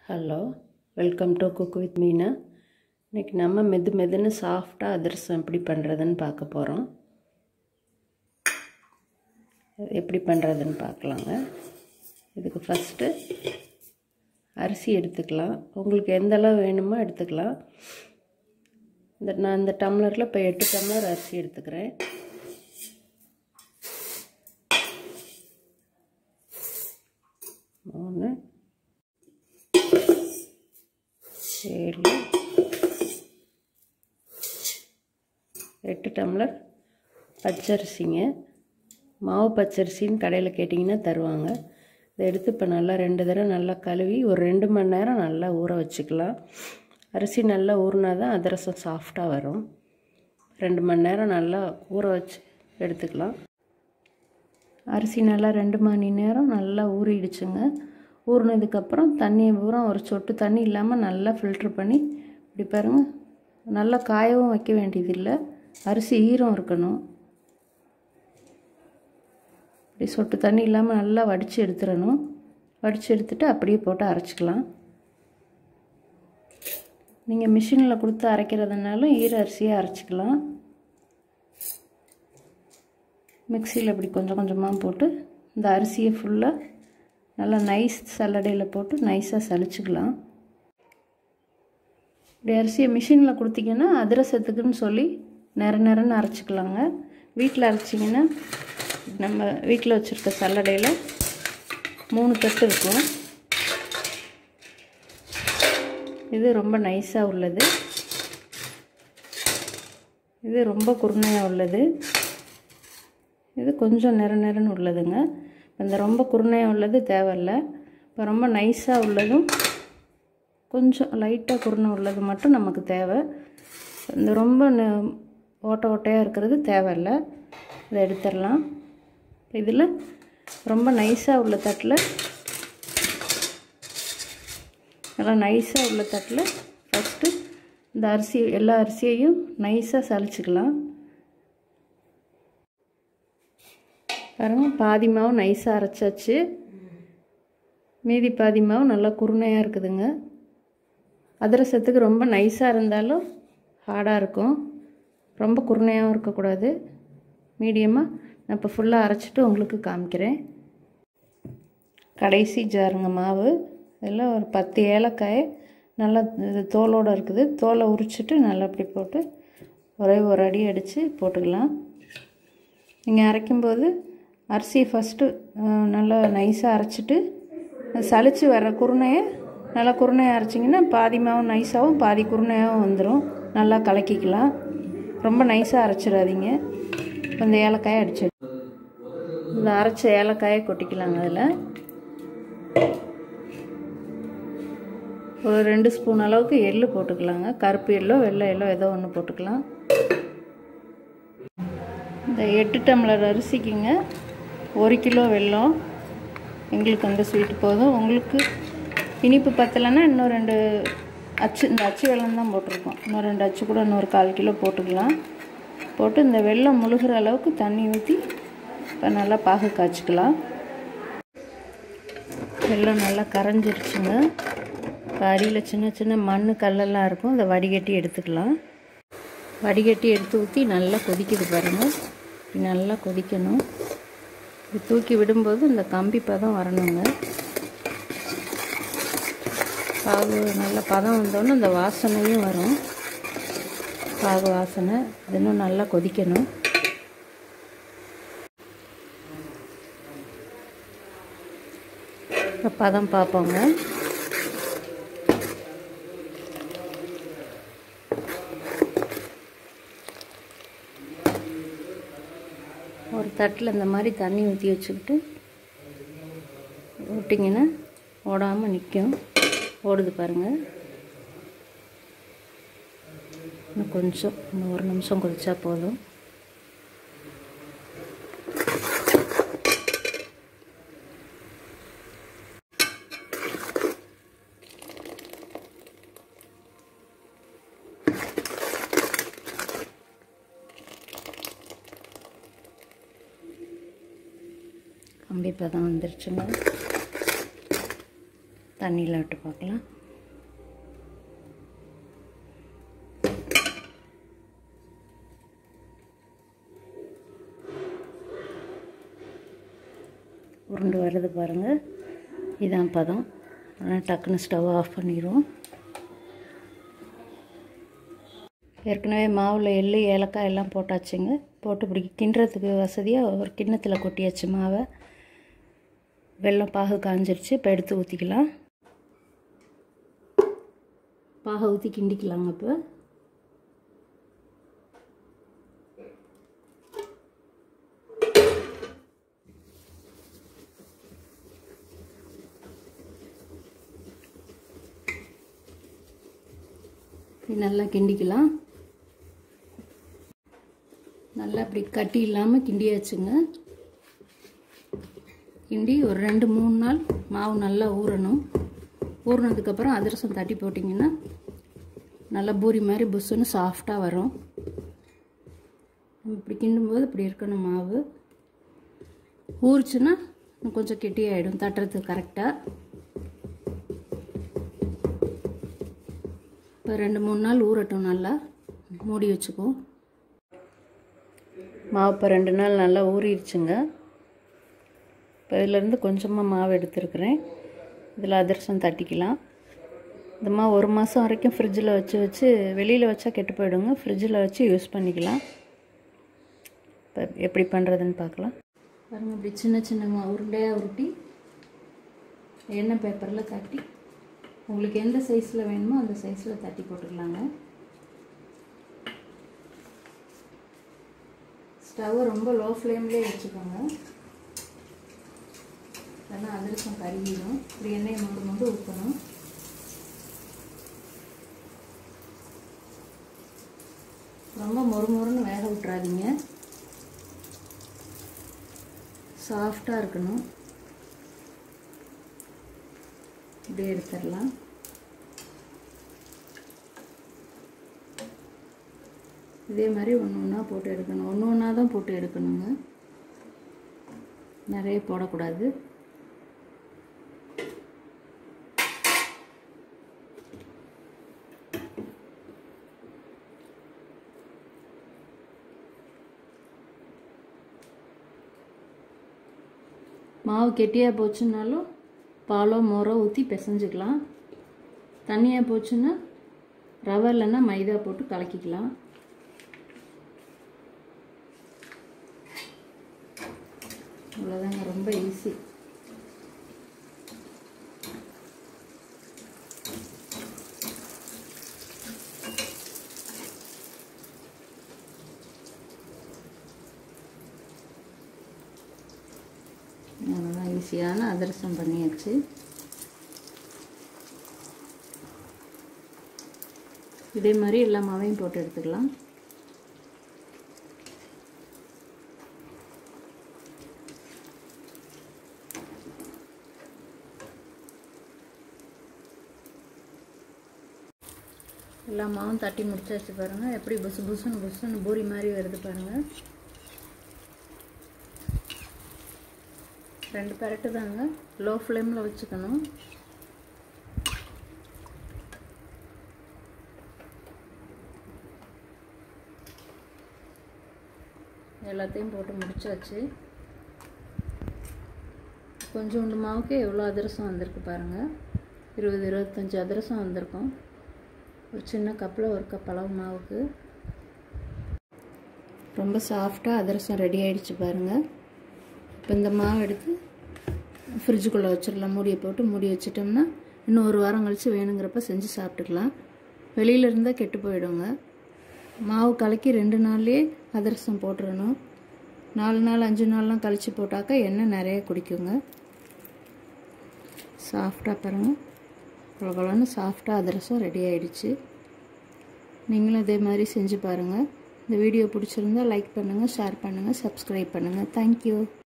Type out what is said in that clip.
hello welcome to cook with Meena இன்றைக்கி நம்ம மெது மெதுன்னு சாஃப்டாக அதிரசம் எப்படி பண்ணுறதுன்னு பார்க்க போகிறோம் எப்படி பண்ணுறதுன்னு பார்க்கலாங்க இதுக்கு ஃபஸ்ட்டு அரிசி எடுத்துக்கலாம் உங்களுக்கு எந்த அளவு வேணுமோ எடுத்துக்கலாம் இந்த நான் இந்த டம்ளரில் இப்போ எட்டு டம்ளர் அரிசி எடுத்துக்கிறேன் மூணு ஏழு எட்டு டம்ளர் பச்சரிசிங்க மாவு பச்சரிசின்னு கடையில் கேட்டிங்கன்னா தருவாங்க இதை எடுத்து இப்போ நல்லா ரெண்டு தடவை நல்லா கழுவி ஒரு ரெண்டு மணி நேரம் நல்லா ஊற வச்சுக்கலாம் அரிசி நல்லா ஊறினா தான் அதிரசம் சாஃப்டாக வரும் ரெண்டு மணி நேரம் நல்லா ஊற வச்சு எடுத்துக்கலாம் அரிசி நல்லா ரெண்டு மணி நேரம் நல்லா ஊறிடுச்சுங்க ஊறினதுக்கப்புறம் தண்ணியை பூரா ஒரு சொட்டு தண்ணி இல்லாமல் நல்லா ஃபில்ட்ரு பண்ணி இப்படி பாருங்கள் நல்லா காயவும் வைக்க வேண்டியதில்லை அரிசி ஈரம் இருக்கணும் இப்படி சொட்டு தண்ணி இல்லாமல் நல்லா வடித்து எடுத்துடணும் வடித்து எடுத்துட்டு அப்படியே போட்டு அரைச்சிக்கலாம் நீங்கள் மிஷினில் கொடுத்து அரைக்கிறதுனாலும் ஈர அரிசியை அரைச்சிக்கலாம் மிக்சியில் இப்படி கொஞ்சம் கொஞ்சமாக போட்டு இந்த அரிசியை ஃபுல்லாக நல்லா நைஸ் சல்லடையில் போட்டு நைஸாக சலிச்சுக்கலாம் இப்படி அரிசியை மிஷினில் கொடுத்தீங்கன்னா அதிரசத்துக்குன்னு சொல்லி நிற நிறன்னு அரைச்சிக்கலாங்க வீட்டில் அரைச்சிங்கன்னா நம்ம வீட்டில் வச்சுருக்க சல்லடையில் மூணு தட்டு இருக்கும் இது ரொம்ப நைஸாக உள்ளது இது ரொம்ப குருணையாக உள்ளது இது கொஞ்சம் நிற நிறன்னு உள்ளதுங்க இந்த ரொம்ப குருணையாக உள்ளது தேவையில்லை இப்போ ரொம்ப நைஸாக உள்ளதும் கொஞ்சம் லைட்டாக குருணை உள்ளது மட்டும் நமக்கு தேவை இந்த ரொம்ப ஓட்ட ஓட்டையாக இருக்கிறது தேவையில்லை இதை எடுத்துடலாம் இதில் ரொம்ப நைஸாக உள்ள தட்டில் நல்லா நைஸாக உள்ள தட்டில் ஃபஸ்ட்டு இந்த அரிசி எல்லா அரிசியையும் நைஸாக சலிச்சுக்கலாம் பாருங்க பாதி மாவு நைஸாக அரைச்சாச்சு மீதி பாதி மாவு நல்லா குருணையாக இருக்குதுங்க அதிரசத்துக்கு ரொம்ப நைஸாக இருந்தாலும் ஹார்டாக இருக்கும் ரொம்ப குருணையாகவும் இருக்கக்கூடாது மீடியமாக நான் இப்போ ஃபுல்லாக அரைச்சிட்டு உங்களுக்கு காமிக்கிறேன் கடைசி ஜாருங்க மாவு இதில் ஒரு பத்து ஏலக்காய் நல்லா இது தோலோடு இருக்குது தோலை உரிச்சிட்டு நல்லா அப்படி போட்டு ஒரே ஒரு அடி அடித்து போட்டுக்கலாம் நீங்கள் அரைக்கும்போது அரிசியை ஃபஸ்ட்டு நல்லா நைஸாக அரைச்சிட்டு சளிச்சு வர குருணையை நல்லா குருணையை அரைச்சிங்கன்னா பாதி மாவும் நைஸாகவும் பாதி குருணையாகவும் வந்துடும் நல்லா கலக்கிக்கலாம் ரொம்ப நைஸாக அரைச்சிடாதீங்க இந்த ஏலக்காயை அடிச்சு இந்த அரைச்ச ஏலக்காயை கொட்டிக்கலாங்க அதில் ஒரு ரெண்டு ஸ்பூன் அளவுக்கு எள்ளு போட்டுக்கலாங்க கருப்பு எள்ளோ வெள்ளை எள்ளோ ஏதோ ஒன்று போட்டுக்கலாம் இந்த எட்டு டம்ளர் அரிசிக்குங்க ஒரு கிலோ வெல்லம் எங்களுக்கு அந்த ஸ்வீட் போதும் உங்களுக்கு இனிப்பு பத்தலைன்னா இன்னும் ரெண்டு அச்சு இந்த அச்சு வெல்லம் தான் போட்டிருக்கோம் இன்னும் ரெண்டு அச்சு கூட இன்னொரு கால் கிலோ போட்டுக்கலாம் போட்டு இந்த வெல்லம் முழுகிற அளவுக்கு தண்ணி ஊற்றி இப்போ நல்லா பாகு காய்ச்சிக்கலாம் வெல்லம் நல்லா கரைஞ்சிருச்சுங்க இப்போ அடியில் சின்ன சின்ன மண் கல்லெல்லாம் இருக்கும் அதை வடிகட்டி எடுத்துக்கலாம் வடிகட்டி எடுத்து ஊற்றி நல்லா கொதிக்குது பாருங்கள் நல்லா கொதிக்கணும் இது தூக்கி விடும்போது இந்த கம்பி பதம் வரணுங்க பாகு நல்ல பதம் வந்தோடனே இந்த வாசனையும் வரும் பாகு வாசனை இது இன்னும் நல்லா கொதிக்கணும் இப்போ பதம் பார்ப்போங்க ஒரு தட்டில் இந்த மாதிரி தண்ணி ஊற்றி வச்சுக்கிட்டு விட்டிங்கன்னா ஓடாமல் நிற்கும் ஓடுது பாருங்கள் இன்னும் கொஞ்சம் இன்னும் ஒரு நிமிஷம் கொதிச்சா போதும் கம்பி பதம் வந்துருச்சுங்க தண்ணியில் விட்டு பார்க்கலாம் உருண்டு வருது பாருங்கள் இதான் பதம் அதனால் டக்குன்னு ஸ்டவ் ஆஃப் பண்ணிடுவோம் ஏற்கனவே மாவில் எள்ளு ஏலக்காய் எல்லாம் போட்டாச்சுங்க போட்டு இப்படி கிண்டுறதுக்கு வசதியாக ஒரு கிண்ணத்தில் கொட்டியாச்சு மாவை வெல்லம் பாகு காஞ்சிருச்சு இப்போ எடுத்து ஊற்றிக்கலாம் பாகை ஊற்றி கிண்டிக்கலாங்க இப்போ நல்லா கிண்டிக்கலாம் நல்லா அப்படி கட்டி இல்லாமல் கிண்டியாச்சுங்க கிண்டி ஒரு ரெண்டு மூணு நாள் மாவு நல்லா ஊறணும் ஊறினதுக்கப்புறம் அதிரசம் தட்டி போட்டிங்கன்னா நல்லா பூரி மாதிரி புஷ்ஷுன்னு சாஃப்டாக வரும் இப்படி கிண்டும்போது இப்படி இருக்கணும் மாவு ஊறிச்சுன்னா கொஞ்சம் கெட்டியாயிடும் தட்டுறதுக்கு கரெக்டாக இப்போ ரெண்டு மூணு நாள் ஊறட்டும் நல்லா மூடி வச்சுக்குவோம் மாவு இப்போ ரெண்டு நாள் நல்லா ஊறிடுச்சுங்க இப்போ இதிலேருந்து கொஞ்சமாக மாவு எடுத்துருக்குறேன் இதில் அதிரசம் தட்டிக்கலாம் இந்த மாவு ஒரு மாதம் வரைக்கும் ஃப்ரிட்ஜில் வச்சு வச்சு வெளியில் வச்சா கெட்டு போயிடுங்க ஃப்ரிட்ஜில் வச்சு யூஸ் பண்ணிக்கலாம் இப்போ எப்படி பண்ணுறதுன்னு பார்க்கலாம் பாருங்கள் இப்படி சின்ன சின்ன உருண்டையாக உருட்டி எண்ணெய் பேப்பரில் தட்டி உங்களுக்கு எந்த சைஸில் வேணுமோ அந்த சைஸில் தட்டி போட்டுக்கலாங்க ஸ்டவ்வை ரொம்ப லோ ஃப்ளேம்லேயே வச்சுக்கோங்க இல்லைன்னா அதிரசம் கருகிடும் இப்படி எண்ணெயை மொண்டு மொண்டு ஊற்றணும் ரொம்ப மொறுமொறுன்னு வேக விட்றாதீங்க சாஃப்டாக இருக்கணும் இப்படியே எடுத்துடலாம் இதே மாதிரி ஒன்று ஒன்றா போட்டு எடுக்கணும் ஒன்று ஒன்றா தான் போட்டு எடுக்கணுங்க நிறைய போடக்கூடாது மாவு கெட்டியாக போச்சுன்னாலும் பாலோ மோரோ ஊற்றி பிசைஞ்சுக்கலாம் தண்ணியாக போச்சுன்னா ரவை இல்லைன்னா மைதா போட்டு கலக்கிக்கலாம் அவ்வளோதாங்க ரொம்ப ஈஸி அவ்வளோதான் ஈஸியான அதிரசம் பண்ணியாச்சு இதே மாதிரி எல்லா மாவையும் போட்டு எடுத்துக்கலாம் எல்லா மாவும் தட்டி முடிச்சாச்சு பாருங்கள் எப்படி புசு புசுன்னு புசுன்னு பூரி மாதிரி வருது பாருங்கள் ரெண்டு பரட்டு தாங்க லோ ஃப்ளேமில் வச்சுக்கணும் எல்லாத்தையும் போட்டு முடிச்சாச்சு கொஞ்சோண்டு மாவுக்கு எவ்வளோ அதிரசம் வந்திருக்கு பாருங்கள் இருபது இருபத்தஞ்சி அதிரசம் வந்திருக்கும் ஒரு சின்ன கப்பில் ஒரு கப் அளவு மாவுக்கு ரொம்ப சாஃப்டாக அதிரசம் ரெடி ஆகிடுச்சு பாருங்கள் இப்போ இந்த மாவு எடுத்து ஃப்ரிட்ஜுக்குள்ளே வச்சிடலாம் மூடியை போட்டு மூடி வச்சிட்டோம்னா இன்னும் ஒரு வாரம் கழித்து வேணுங்கிறப்ப செஞ்சு சாப்பிட்டுக்கலாம் வெளியில் இருந்தால் கெட்டு போயிடுங்க மாவு கலக்கி ரெண்டு நாள்லேயே அதிரசம் போட்டுறணும் நாலு நாள் அஞ்சு நாள்லாம் கழித்து போட்டாக்கா எண்ணெய் நிறைய குடிக்குங்க சாஃப்டாக பாருங்கள் குழகுலன்னு சாஃப்டாக அதிரசம் ரெடி ஆகிடுச்சு நீங்களும் இதே மாதிரி செஞ்சு பாருங்கள் இந்த வீடியோ பிடிச்சிருந்தா லைக் பண்ணுங்கள் ஷேர் பண்ணுங்கள் சப்ஸ்கிரைப் பண்ணுங்கள் தேங்க்யூ